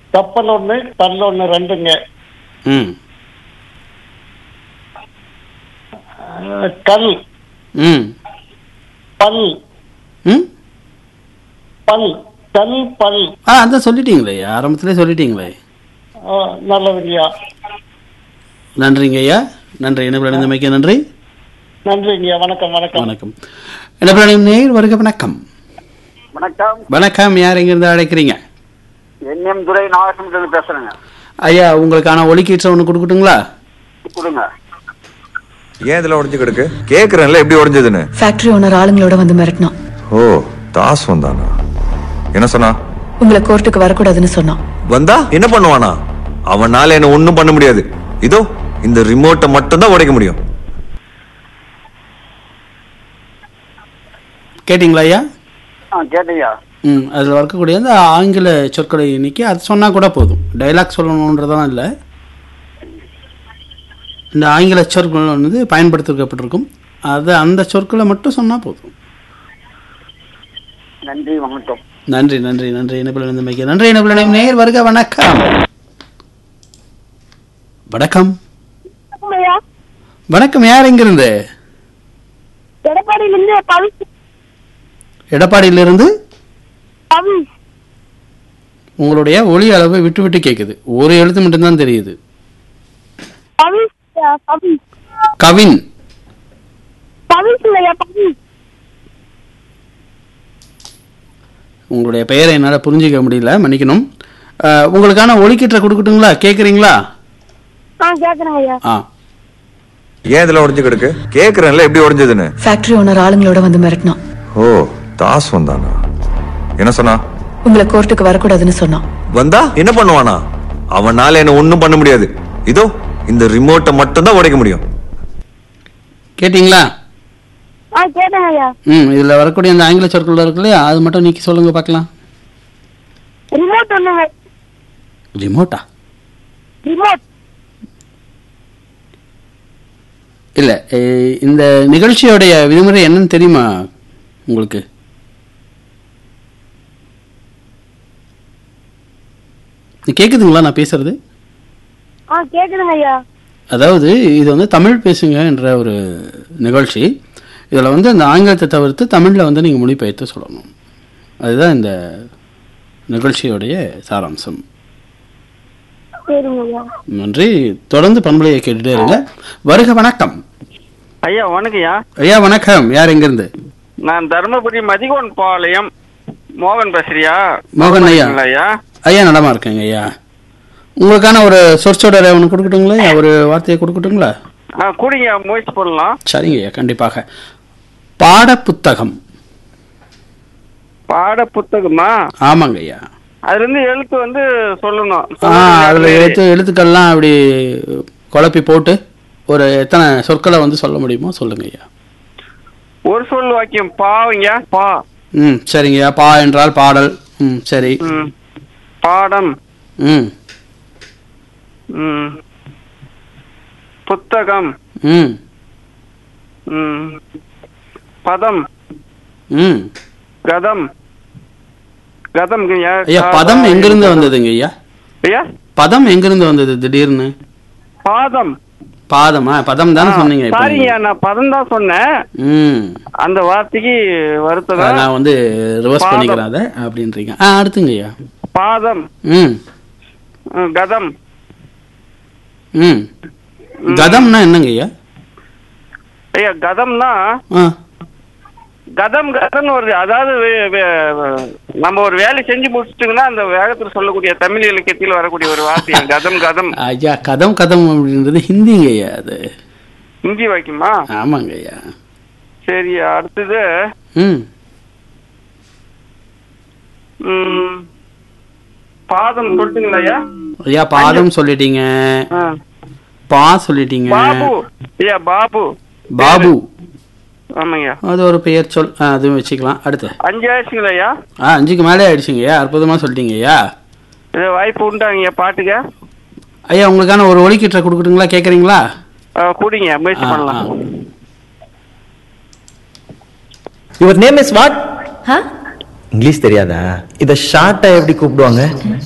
கப்பல் ஒண்ணு கல் ஒண்ணு ரெண்டுங்க ம் அஹ், கல் ம் பல் ம் பல் கல் பல் ஆ அதான் சொல்லிட்டீங்களே ஆரம்பத்திலே சொல்லிட்டீங்களே அஹ், நல்லதுங்கய்யா நன்றிங்க ஐயா நன்றி என்ன பிள்ளைமைக்கு நன்றி நன்றிங்கய்யா வணக்கம் வணக்கம் வணக்கம் என்ன பிள்ளை நேர் வருக வணக்கம் வணக்கம் வணக்கம் யார் எங்கிருந்து அழைக்கிறீங்க என்எம் துரை நாகசமுத்திரம் பேசுறேங்க ஐயா உங்களுக்கான ஒலிக்கீற்ற ஒன்று கொடுக்கட்டுங்களா கொடுங்க ஏன் இதுல உடஞ்சு கிடக்கு கேக்குறேன்ல எப்படி உடஞ்சதுன்னு ஃபேக்டரி ஓனர் ஆளுங்களோட வந்து மிரட்டினான் ஓ தாஸ் வந்தானா என்ன சொன்னா உங்களை கோர்ட்டுக்கு வரக்கூடாதுன்னு சொன்னான் வந்தா என்ன பண்ணுவானா அவனால என்ன ஒண்ணும் பண்ண முடியாது இதோ இந்த ரிமோட்டை மட்டும் தான் உடைக்க முடியும் கேட்டிங்களா ஐயா ஆ கேட்டீங்க ம் அதில் இருக்கக்கூடிய அந்த ஆங்கில சொற்களை இன்னைக்கு அது சொன்னால் கூட போதும் டைலாக் சொல்லணுன்றதெல்லாம் இல்லை இந்த ஆங்கில சொற்கள் வந்து பயன்படுத்தப்பட்டிருக்கும் அது அந்த சொற்களை மட்டும் சொன்னால் போதும் நன்றி வணக்கம் நன்றி நன்றி நன்றி இணைப்பில் இருந்தமைக்கு நன்றி இணைப்பில் நேர் வருக வணக்கம் வணக்கம் வணக்கம் யார் எங்கிருந்து எடப்பாடியிலிருந்து பவிஷ் எடப்பாடியிலிருந்து பவிஷ் உங்களுடைய ஒளி அளவு விட்டு விட்டு கேட்குது ஒரு எழுத்து மட்டும்தான் தெரியுது பவிஷ் அஹ், பவிஷ் கவின் பவிஷ் இல்லையா பவிஷ் உங்களுடைய பெயரை என்னால் புரிஞ்சிக்க முடியல மன்னிக்கணும் அஹ், உங்களுக்கான ஒலிக்கீற்றை கொடுக்கட்டுங்களா கேட்குறீங்களா ஆ கேக்குறேன் ஐயா ஆ ஏன் இதுல உடஞ்சு கிடக்கு கேக்குறேன்ல எப்படி உடஞ்சதுன்னு ஃபேக்டரி ஓனர் ஆளுங்களோட வந்து மிரட்டினான் ஓ தாஸ் வந்தானா என்ன சொன்னா உங்களை கோர்ட்டுக்கு வரக்கூடாதுன்னு சொன்னான் வந்தா என்ன பண்ணுவானா அவனால என்ன ஒண்ணும் பண்ண முடியாது இதோ இந்த ரிமோட்டை மட்டும் தான் உடைக்க முடியும் கேட்டிங்களா ஆ கேட்டேன் ஐயா ம் இதில் வரக்கூடிய அந்த ஆங்கில சொற்கள் இருக்கு இல்லையா அது மட்டும் நீக்கி சொல்லுங்க பார்க்கலாம் ரிமோட் ஒண்ணுங்க ரிமோட்டா ரிமோட் இல்லை இந்த நிகழ்ச்சியோடைய விதிமுறை என்னன்னு தெரியுமா உங்களுக்கு கேட்குதுங்களா நான் பேசுறது ஆ கேக்குதுங்க ஐயா அதாவது இது வந்து தமிழ் பேசுங்க என்ற ஒரு நிகழ்ச்சி இதில் வந்து அந்த ஆங்கிலத்தை தவிர்த்து தமிழில் வந்து நீங்கள் மொழிபெயர்த்து சொல்லணும் அதுதான் இந்த நிகழ்ச்சியோடைய சாராம்சம் சரிங்க ஐயா நன்றி தொடர்ந்து பண்பலையை கேட்டுட்டே இருங்க வருக வணக்கம் ஐயா வணக்கம்யா ஐயா வணக்கம் யார் எங்கிருந்து நான் தருமபுரி மதிகோன் பாளையம் மோகன் பேசுறியா மோகன் ஐயா இருக்கீங்களா ஐயா ஐயா நலமா இருக்கேங்க ஐயா உங்களுக்கான ஒரு சொற்சொடரை ஒன்று கொடுக்கட்டுங்களா ஐயா? ஒரு வார்த்தையை கொடுக்கட்டுங்களா ஆ கூடிங்க முயற்சி பண்ணலாம் சரிங்க ஐயா கண்டிப்பாக பாடப்புத்தகம் பாட புத்தகமா ஆமாங்க ஐயா அதுல இருந்து எழுத்து வந்து சொல்லணும் ஆ அதில் எழுத்து எழுத்துக்கள்லாம் அப்படி குழப்பி போட்டு ஒரு எத்தனை சொற்களை வந்து சொல்ல முடியுமோ சொல்லுங்க ஐயா ஒரு சொல் வாக்கியம் பாவங்க பா ம் சரிங்கய்யா பா என்றால் பாடல் ம் சரி ம் பாடம் ம் ம் புத்தகம் ம் ம் பதம் ம் கதம் கதம் ஐயா ஐயா பதம் எங்கிருந்து வந்ததுங்க ஐயா ஐயா பதம் எங்கிருந்து வந்தது திடீர்னு பாதம் பாதமா பதம் தானே சொன்னீங்க இப்போ சாரிங்க நான் பதம் தான் சொன்னேன் ம் அந்த வார்த்தைக்கு அதை வருத்தம் நான் வந்து ரிவர்ஸ் பாதம். பண்ணிக்கிறேன் அதை அப்படின்றீங்க ஆ அடுத்துங்க ஐயா பாதம் ம் ம், கதம் ம் கதம்னா என்னங்க ஐயா ஐயா கதம்னா ஆ கதம் கதம்னு வருது அதாவது வே- வே- நம்ம ஒரு வேலை செஞ்சு முடிச்சிட்டோங்கன்னா அந்த வேகத்துல சொல்லக்கூடிய தமிழ் இலக்கியத்தில் வரக்கூடிய ஒரு வார்த்தை கதம் கதம் ஐயா கதம் கதம் அப்படின்றது ஹிந்திங்க ஐயா அது ஹிந்தி வாக்கியமா ஆமாங்க ஐயா சரி அடுத்தது ம் ம், பாதம் சொல்லிட்டுங்களா ஐயா ஐயா பாதம் சொல்லிட்டீங்க ஆ. பா சொல்லிட்டீங்க பாபு ஐயா பாபு பாபு ஆமாங்கய்யா அது ஒரு பெயர் சொல் ஆ, அதுவும் வச்சுக்கலாம் அடுத்து அஞ்சு ஆயிடுச்சுங்களா ஐயா ஆ அஞ்சுக்கு மேலே ஆயிடுச்சுங்கய்யா அற்புதமாக சொல்லிட்டீங்க ஐயா இது வாய்ப்பு உண்டாங்கய்யா பாட்டுக்க ஐயா உங்களுக்கான ஒரு ஒலிக்கீற்றை கொடுக்கட்டுங்களா கேட்குறீங்களா ஆ, கூடிங்க முயற்சி ஆ, பண்ணலாம் ஆ. யுவர் நேம் இஸ் வாட் ஆ இங்கிலீஷ் தெரியாதா இத ஷார்ட்டா எப்படி கூப்பிடுவாங்க